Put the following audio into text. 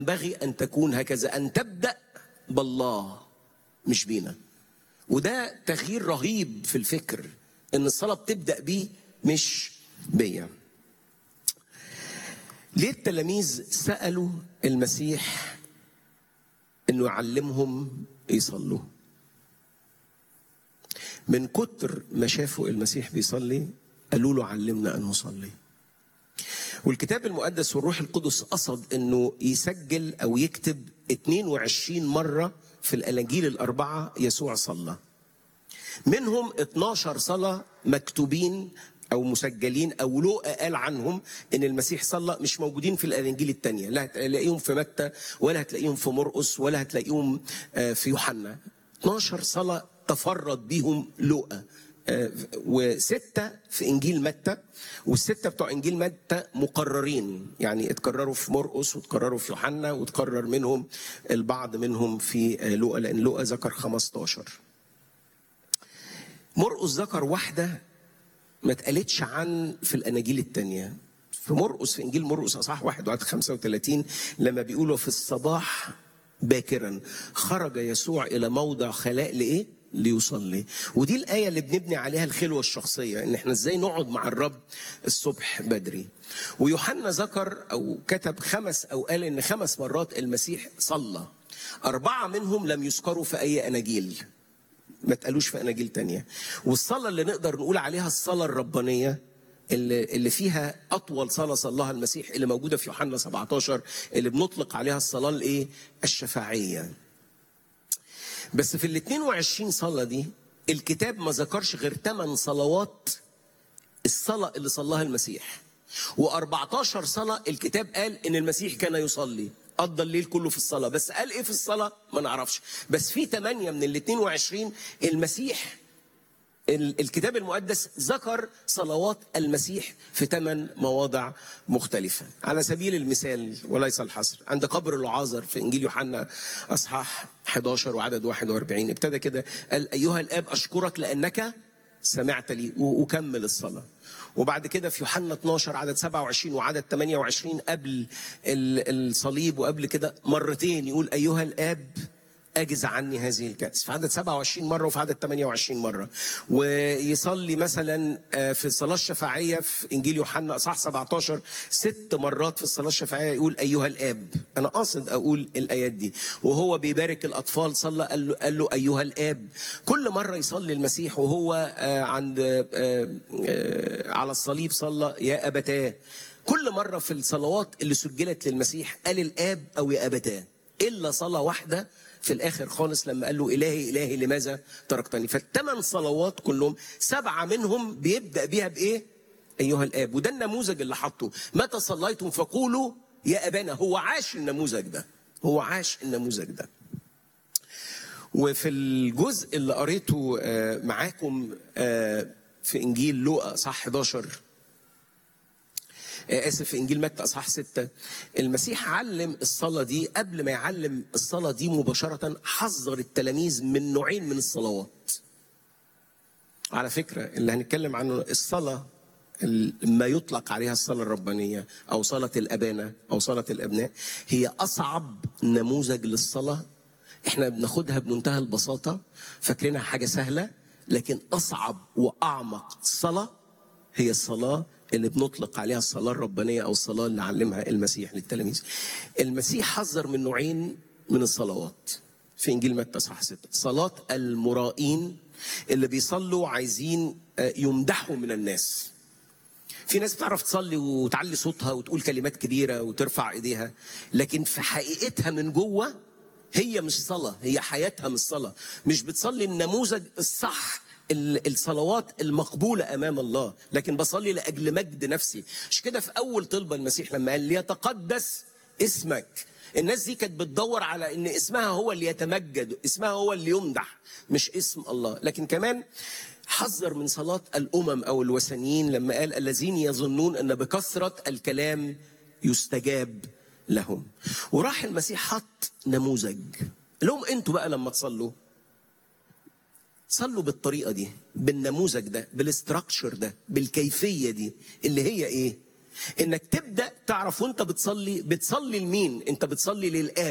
ينبغي ان تكون هكذا ان تبدا بالله مش بينا وده تغيير رهيب في الفكر ان الصلاه بتبدا بيه مش بيا ليه التلاميذ سالوا المسيح انه يعلمهم يصلوا من كتر ما شافوا المسيح بيصلي قالوا له علمنا ان نصلي والكتاب المقدس والروح القدس قصد انه يسجل او يكتب 22 مره في الاناجيل الاربعه يسوع صلى منهم 12 صلاه مكتوبين او مسجلين او لوقا قال عنهم ان المسيح صلى مش موجودين في الاناجيل الثانيه لا هتلاقيهم في متى ولا هتلاقيهم في مرقس ولا هتلاقيهم في يوحنا 12 صلاه تفرد بيهم لوقا وستة في إنجيل متى والستة بتوع إنجيل متى مقررين يعني اتكرروا في مرقس واتكرروا في يوحنا واتكرر منهم البعض منهم في لوقا لأن لوقا ذكر 15 مرقس ذكر واحدة ما اتقالتش عن في الأناجيل التانية في مرقس في إنجيل مرقس أصحاح واحد وعدد 35 لما بيقولوا في الصباح باكرا خرج يسوع إلى موضع خلاء لإيه؟ ليصلي ودي الآية اللي بنبني عليها الخلوة الشخصية إن إحنا إزاي نقعد مع الرب الصبح بدري ويوحنا ذكر أو كتب خمس أو قال إن خمس مرات المسيح صلى أربعة منهم لم يذكروا في أي أناجيل ما تقالوش في أناجيل تانية والصلاة اللي نقدر نقول عليها الصلاة الربانية اللي اللي فيها اطول صلاه صلاها المسيح اللي موجوده في يوحنا 17 اللي بنطلق عليها الصلاه الايه؟ الشفاعيه. بس في ال 22 صلاه دي الكتاب ما ذكرش غير 8 صلوات الصلاه اللي صلاها المسيح. و14 صلاه الكتاب قال ان المسيح كان يصلي. قضى الليل كله في الصلاه بس قال ايه في الصلاه ما نعرفش بس في 8 من ال 22 المسيح الكتاب المقدس ذكر صلوات المسيح في ثمان مواضع مختلفة على سبيل المثال وليس الحصر عند قبر العازر في إنجيل يوحنا أصحاح 11 وعدد 41 ابتدى كده قال أيها الآب أشكرك لأنك سمعت لي وكمل الصلاة وبعد كده في يوحنا 12 عدد 27 وعدد 28 قبل الصليب وقبل كده مرتين يقول أيها الآب اجز عني هذه الكأس في عدد 27 مرة وفي عدد 28 مرة ويصلي مثلا في الصلاة الشفاعية في إنجيل يوحنا أصحاح 17 ست مرات في الصلاة الشفاعية يقول أيها الآب أنا قاصد أقول الآيات دي وهو بيبارك الأطفال صلى قال له, قال له أيها الآب كل مرة يصلي المسيح وهو عند على الصليب صلى يا أبتاه كل مرة في الصلوات اللي سجلت للمسيح قال الآب أو يا أبتاه إلا صلاة واحدة في الاخر خالص لما قال له الهي الهي لماذا تركتني فالثمان صلوات كلهم سبعه منهم بيبدا بيها بايه ايها الاب وده النموذج اللي حطه متى صليتم فقولوا يا ابانا هو عاش النموذج ده هو عاش النموذج ده وفي الجزء اللي قريته معاكم في انجيل لوقا صح 11 اسف في انجيل متى اصحاح 6 المسيح علم الصلاه دي قبل ما يعلم الصلاه دي مباشره حذر التلاميذ من نوعين من الصلوات على فكره اللي هنتكلم عنه الصلاه ما يطلق عليها الصلاه الربانيه او صلاه الابانه او صلاه الابناء هي اصعب نموذج للصلاه احنا بناخدها بمنتهى البساطه فاكرينها حاجه سهله لكن اصعب واعمق صلاه هي الصلاه اللي بنطلق عليها الصلاة الربانية أو الصلاة اللي علمها المسيح للتلاميذ. المسيح حذر من نوعين من الصلوات في إنجيل متى صح 6 صلاة المرائين اللي بيصلوا عايزين يمدحوا من الناس. في ناس بتعرف تصلي وتعلي صوتها وتقول كلمات كبيرة وترفع إيديها لكن في حقيقتها من جوه هي مش صلاة هي حياتها مش صلاة مش بتصلي النموذج الصح الصلوات المقبولة أمام الله لكن بصلي لأجل مجد نفسي مش كده في أول طلبة المسيح لما قال ليتقدس اسمك الناس دي كانت بتدور على ان اسمها هو اللي يتمجد اسمها هو اللي يمدح مش اسم الله لكن كمان حذر من صلاة الأمم أو الوثنيين لما قال الذين يظنون أن بكثرة الكلام يستجاب لهم وراح المسيح حط نموذج لهم انتوا بقى لما تصلوا صلوا بالطريقه دي بالنموذج ده بالاستراكشر ده بالكيفيه دي اللي هي ايه انك تبدا تعرف وانت بتصلي بتصلي لمين انت بتصلي للاب